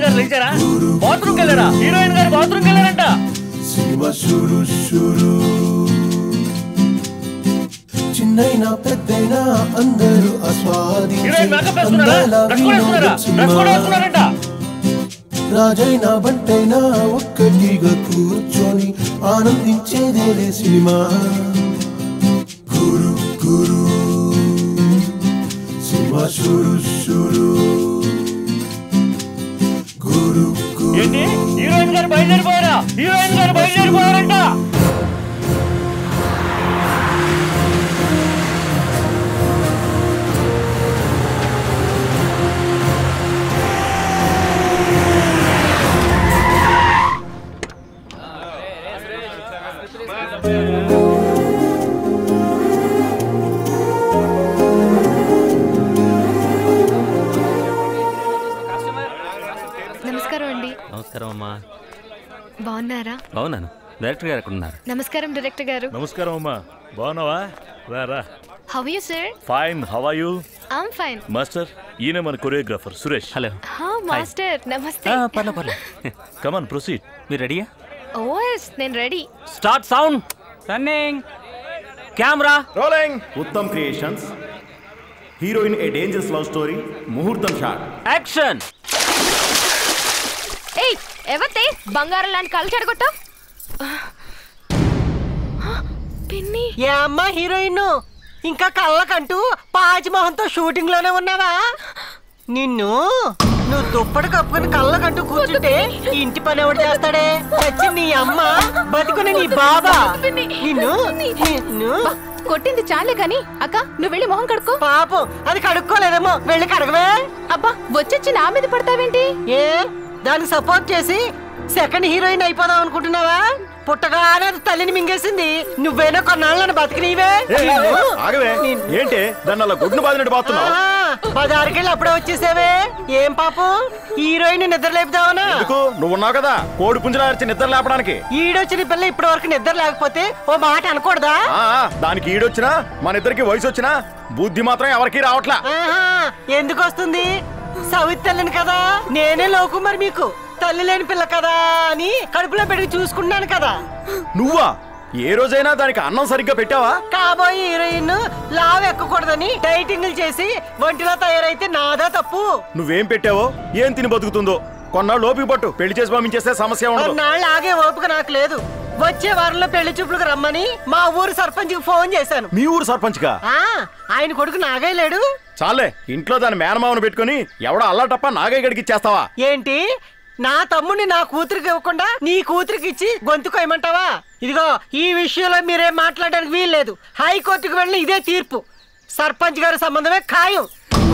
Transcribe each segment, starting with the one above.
గారు లేచారా బాత్రూమ్కి వెళ్ళారా హీరోయిన్ గారు బాత్రూమ్కి వెళ్ళారంట సినిమా షురు షురు చిన్నైనా పెద్దైనా అందరూ హీరోయిన్ మేకప్ వేసుకున్నారా డ్రెస్ కూడా వేసుకున్నారా డ్రెస్ కూడా వేసుకున్నారంట రాజైనా బంటైనా ఒక్కటిగా కూర్చొని ఆనందించేదేలే సినిమా గురు గురు సినిమా షురు షురు గురు గురు ఏంటి హీరోయిన్ గారు బయలుదేరిపోయారా హీరోయిన్ గారు బయలుదేరిపోయారంట నమస్కారం అండి నమస్కారం అమ్మా బాగున్నారా బాగున్నాను డైరెక్టర్ గారు ఎక్కడ ఉన్నారు నమస్కారం డైరెక్టర్ గారు నమస్కారం అమ్మా బాగున్నావా రారా how you sir fine how are you I'm fine master ఈయన మన కొరియోగ్రాఫర్ సురేష్ హలో హా మాస్టర్ నమస్తే పర్లే పర్లే కమాన్ ప్రొసీడ్ మీరు రెడీయా ఓఎస్ నేను ready start sound running camera rolling Uttam creations heroine a dangerous love story ముహూర్తం షాట్ యాక్షన్ ఏయ్ ఎవతే బంగారం లాంటి కళ్ళు చెడగొట్టావు పిన్ని ఏ అమ్మా హీరోయిన్ ఇంకా కళ్ళకంటూ పాచిమోహంతో షూటింగ్ లోనే ఉన్నావా నిన్ను నువ్వు దుప్పటి కప్పుకుని కళ్ళకంటూ కూర్చుంటే ఇంటి పని ఎవడు చేస్తాడే చచ్చి నీ అమ్మ బతుకుని నీ బాబా నిన్ను నిన్ను కొట్టింది చాలే గాని అక్క నువ్వు వెళ్ళి మొహం కడుక్కో పాపం అది కడుక్కోలేదేమో వెళ్ళి కడగవే అబ్బా వచ్చొచ్చి నా మీద పడతావేంటి ఏ దానికి సపోర్ట్ చేసి సెకండ్ హీరోయిన్ అయిపోదాం అనుకుంటున్నావా పుట్టగానే అది తల్లిని మింగేసింది నువ్వేనా కొన్నాళ్ళని బతికినీవే నిన్ను- ఆగవే ఏంటి దాన్ని అలా గుడ్డును బాదినట్టు బాతున్నావు పదహారుకెళ్ళి అప్పుడే వచ్చేసావే ఏం పాపం హీరోయిన్ నిద్ర లేపుదావనా ఎందుకు నువ్వు ఉన్నావు కదా కోడి పుంజులా అరిచి నిద్ర లేపడానికి ఈడొచ్చిన పిల్ల ఇప్పటి వరకు నిద్ర లేకపోతే ఓ మాట అనకూడదా ఆ, ఆ, దానికి ఈడొచ్చినా మన ఇద్దరికి వయసు వచ్చినా బుద్ధి మాత్రం ఎవరికి రావట్లా ఆహా, ఎందుకు వస్తుంది సవిత్ తల్లిని కదా నేనే లోకు మరి మీకు తల్లి లేని పిల్ల కదా అని కడుపులో పెట్టి చూసుకున్నాను కదా నువ్వా ఏ రోజైనా దానికి అన్నం సరిగ్గా పెట్టావా కాబోయే హీరోయిన్ లావ్ ఎక్కకూడదని డైటింగ్లు చేసి ఒంటిలో తయారైతే నాదా తప్పు నువ్వేం పెట్టావో ఏం తిని బతుకుతుందో కొన్నాళ్ళు ఓపిక పట్టు పెళ్లి చేసి పంపించేస్తే సమస్య ఉండదు కొన్నాళ్ళు ఆగే ఓపిక నాకు లేదు వచ్చే వారంలో పెళ్లి చూపులకు రమ్మని మా ఊరు సర్పంచ్ కి ఫోన్ చేశాను మీ ఊరు సర్పంచ్గా ఆ ఆయన కొడుకు నాగయ్య లేడు చాలే ఇంట్లో దాని మేనమావను పెట్టుకొని ఎవడో అల్లాటప్ప నాగయ్య గడికి ఇచ్చేస్తావా ఏంటి నా తమ్ముడిని నా కూతురికి ఇవ్వకుండా నీ కూతురికి ఇచ్చి గొంతు కొయ్యమంటావా ఇదిగో ఈ విషయంలో మీరేం మాట్లాడడానికి వీల్లేదు హైకోర్టుకు వెళ్ళిన ఇదే తీర్పు సర్పంచ్ గారి సంబంధమే ఖాయం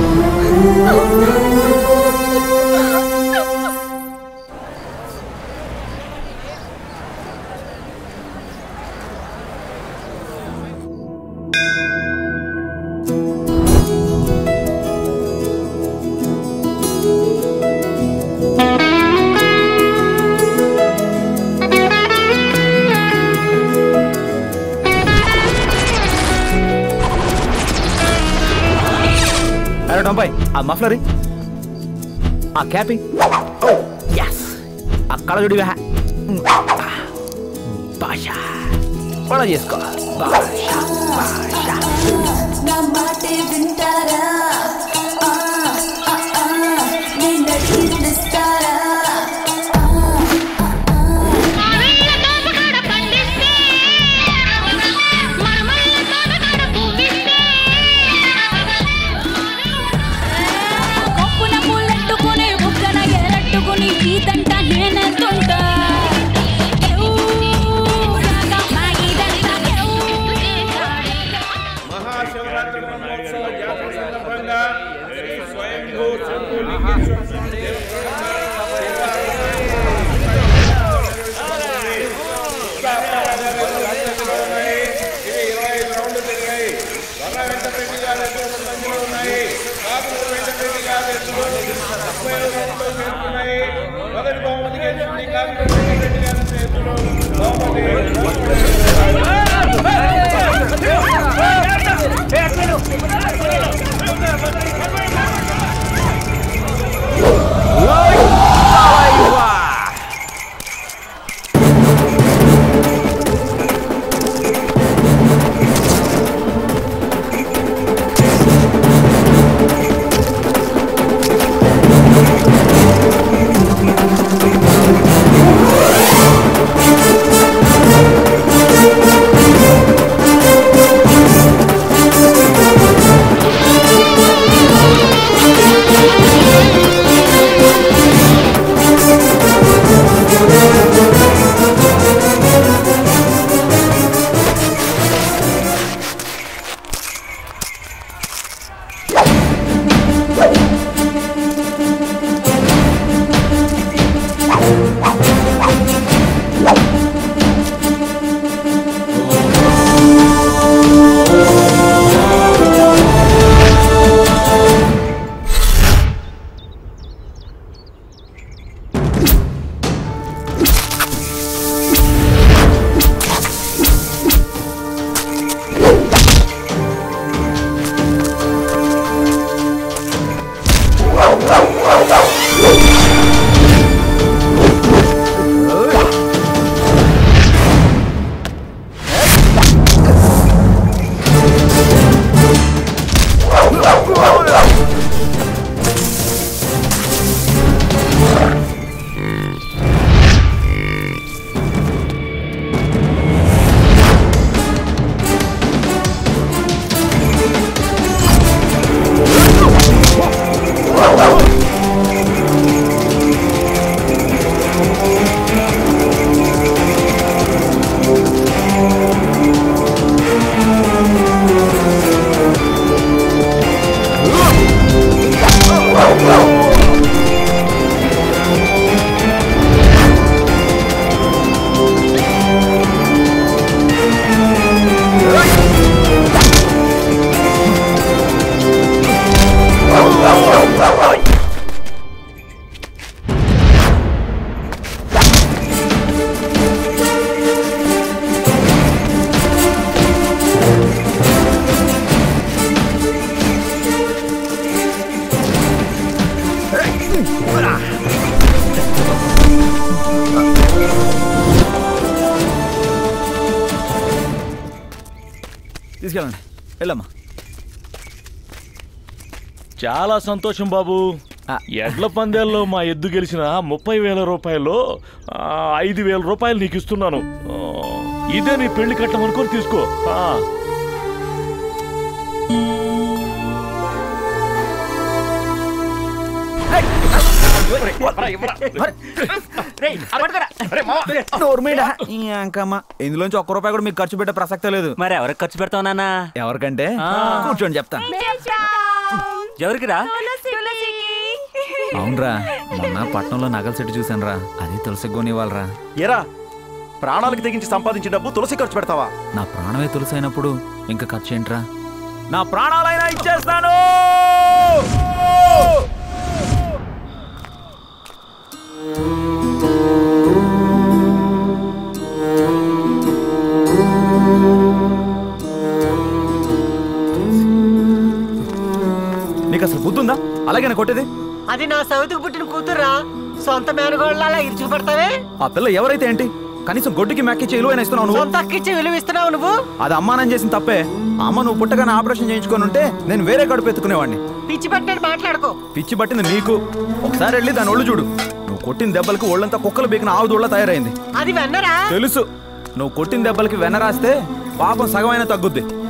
అరే డొంబాయ్ ఆ మఫ్లరీ ఆ క్యాపి ఎస్ ఆ కళజుడి భాష పడ చేసుకో భాష భాష నా మాటే వింటారా ఆ, ఆ, ఆ, నేను నడిపిస్తారా కొప్పున పుల్లెట్టుకుని బుక్కన ఎరట్టుకుని ఈతంట నేనెత్తుంటా ఎవ్వు, రాగా మాగిదంట, ఎవ్వు. మహాశివరాత్రి బ్రహ్మోత్సవ జాతర సందర్భంగా శ్రీ స్వయంభూ శంభులింగేశ్వర మొదటి బహుమతిగా శ్రీ కాంగ్రెస్ రెడ్డి గారి చేతులు Light తీసుకెళ్ళండి వెళ్ళమ్మా చాలా సంతోషం బాబు ఎడ్ల పందేల్లో మా ఎద్దు గెలిచిన ముప్పై వేల రూపాయలు ఆ, ఐదు వేల రూపాయలు నీకు ఇస్తున్నాను ఆ, ఇదే నీ పెళ్లి కట్టం అనుకొని తీసుకో ఆ. నోర్మేడా ఇంకమ్మా ఇందులోంచి ఒక్క రూపాయి కూడా మీకు ఖర్చు పెట్టే ప్రసక్తే లేదు మరి ఎవరికి ఖర్చు పెడతావు నాన్న ఎవరికంటే ఆ. కూర్చోండి చెప్తాను ఎవరికిరా అవునరా మొన్న పట్నంలో నగల సెట్ చూసాను రా అది తులసి కొనివ్వాలరా ఎరా ప్రాణాలకు తెగించి సంపాదించిన డబ్బు తులసి ఖర్చు పెడతావా నా ప్రాణమే తులసి అయినప్పుడు ఇంకా ఖర్చు ఏంట్రా నా ప్రాణాలైనా ఇచ్చేస్తాను నీకు అసలు బుద్ధి ఉందా అలాగే కొట్టేది అది నా సౌతికి పుట్టిన కూతుర్రా సొంత మేనగోళ్ళ అలా ఇరుచు పడతావే ఆ పిల్ల ఎవరైతే ఏంటి కనీసం గొడ్డుకి మెక్కిచ్చి విలువైన ఇస్తున్నావు నువ్వు సొంత అక్కిచ్చి విలువ ఇస్తున్నావు నువ్వు అది అమ్మానం చేసిన తప్పే ఆ అమ్మ నువ్వు పుట్టగానే ఆపరేషన్ చేయించుకొని ఉంటే నేను వేరే కడుపు ఎత్తుకునేవాడిని పిచ్చి పట్టినట్టు మాట్లాడుకో పిచ్చి పట్టింది నీకు ఒకసారి వెళ్ళి దాని ఒళ్ళు చూడు నువ్వు కొట్టిన దెబ్బలకి ఒళ్ళంతా కుక్కలు బీకిన ఆవు దూళ్ళ తయారైంది అది వెన్నరా తెలుసు నువ్వు కొట్టిన దెబ్బలకి వెన రాస్తే పాపం సగమైన తగ్గుద్ది